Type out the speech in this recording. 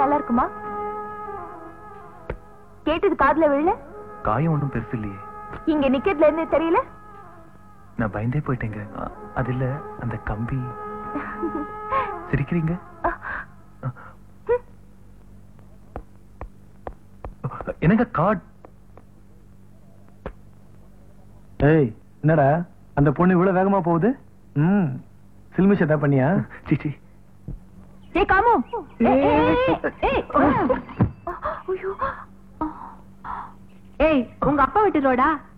நல்லா இருக்குமா கேட்டது காதுல விழல காயம் ஒன்றும் பெருசு இல்லையே இங்க நிக்கிறதுல இருந்து தெரியல நான் பயந்தே போயிட்டேங்க அ- அது இல்ல அந்த கம்பி சிரிக்கிறீங்க என்னங்க காட் ஏய் என்னடா அந்த பொண்ணு இவ்வளவு வேகமா போகுது ம் சில்மிஷ் எதா பண்ணியா சிச்சி ஏய் காமு ஏய், ஏய், ஏய், ஏய். ஐயோ. ஏய் உங்க அப்பா விட்டு ரோடா